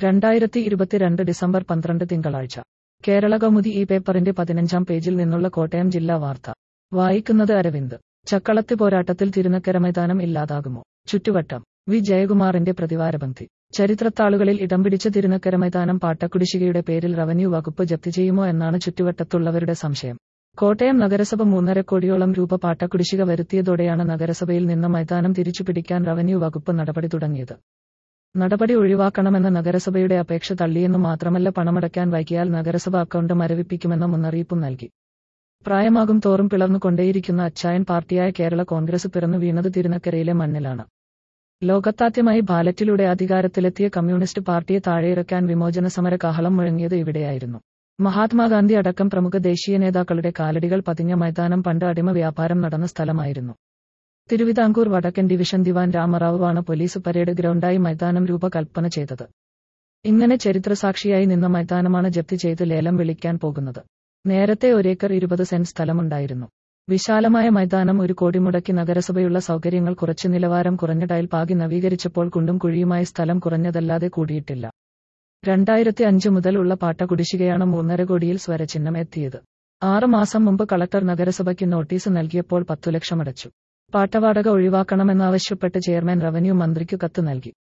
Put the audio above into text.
രണ്ടായിരത്തി ഇരുപത്തിരണ്ട് ഡിസംബർ പന്ത്രണ്ട് തിങ്കളാഴ്ച കേരള കൗമുദി ഈ പേപ്പറിന്റെ പതിനഞ്ചാം പേജിൽ നിന്നുള്ള കോട്ടയം ജില്ലാ വാർത്ത വായിക്കുന്നത് അരവിന്ദ് ചക്കളത്ത് പോരാട്ടത്തിൽ തിരുനക്കര മൈതാനം ഇല്ലാതാകുമോ ചുറ്റുവട്ടം വി ജയകുമാറിന്റെ പ്രതിവാരപന്തി ചരിത്രത്താളുകളിൽ ഇടം പിടിച്ച തിരുനക്കര മൈതാനം പാട്ടക്കുടിശ്ശികയുടെ പേരിൽ റവന്യൂ വകുപ്പ് ജപ്തി ചെയ്യുമോ എന്നാണ് ചുറ്റുവട്ടത്തുള്ളവരുടെ സംശയം കോട്ടയം നഗരസഭ മൂന്നര കോടിയോളം രൂപ പാട്ടക്കുടിശ്ശിക വരുത്തിയതോടെയാണ് നഗരസഭയിൽ നിന്ന് മൈതാനം തിരിച്ചുപിടിക്കാൻ റവന്യൂ വകുപ്പ് നടപടി തുടങ്ങിയത് നടപടി ഒഴിവാക്കണമെന്ന നഗരസഭയുടെ അപേക്ഷ തള്ളിയെന്നു മാത്രമല്ല പണമടയ്ക്കാൻ വൈകിയാൽ നഗരസഭ അക്കൗണ്ട് മരവിപ്പിക്കുമെന്ന മുന്നറിയിപ്പും നൽകി പ്രായമാകും തോറും പിളർന്നുകൊണ്ടേയിരിക്കുന്ന അച്ചായൻ പാർട്ടിയായ കേരള കോൺഗ്രസ് പിറന്നു വീണത് തിരുനക്കരയിലെ മണ്ണിലാണ് ലോകത്താദ്യമായി ബാലറ്റിലൂടെ അധികാരത്തിലെത്തിയ കമ്മ്യൂണിസ്റ്റ് പാർട്ടിയെ താഴെയിറക്കാൻ വിമോചന സമര കാഹളം മുഴങ്ങിയത് ഇവിടെയായിരുന്നു മഹാത്മാഗാന്ധി അടക്കം പ്രമുഖ ദേശീയ നേതാക്കളുടെ കാലടികൾ പതിഞ്ഞ മൈതാനം പണ്ട് അടിമ വ്യാപാരം നടന്ന സ്ഥലമായിരുന്നു തിരുവിതാംകൂർ വടക്കൻ ഡിവിഷൻ ദിവാൻ രാമറാവുവാണ് പോലീസ് പരേഡ് ഗ്രൗണ്ടായി മൈതാനം രൂപകൽപ്പന ചെയ്തത് ഇങ്ങനെ ചരിത്രസാക്ഷിയായി നിന്ന മൈതാനമാണ് ജപ്തി ചെയ്ത് ലേലം വിളിക്കാൻ പോകുന്നത് നേരത്തെ ഒരേക്കർ ഇരുപത് സെന്റ് സ്ഥലമുണ്ടായിരുന്നു വിശാലമായ മൈതാനം ഒരു കോടി മുടക്കി നഗരസഭയുള്ള സൗകര്യങ്ങൾ കുറച്ച് നിലവാരം കുറഞ്ഞ ടൈൽ പാകി നവീകരിച്ചപ്പോൾ കുണ്ടും കുഴിയുമായി സ്ഥലം കുറഞ്ഞതല്ലാതെ കൂടിയിട്ടില്ല രണ്ടായിരത്തി അഞ്ച് മുതൽ ഉള്ള പാട്ട കുടിശ്ശികയാണ് മൂന്നര കോടിയിൽ സ്വരചിഹ്നം എത്തിയത് ആറ് മാസം മുമ്പ് കളക്ടർ നഗരസഭയ്ക്ക് നോട്ടീസ് നൽകിയപ്പോൾ പത്തു ലക്ഷം അടച്ചു പാട്ടവാടക ഒഴിവാക്കണമെന്നാവശ്യപ്പെട്ട് ചെയർമാൻ റവന്യൂ മന്ത്രിക്കു കത്ത് നൽകി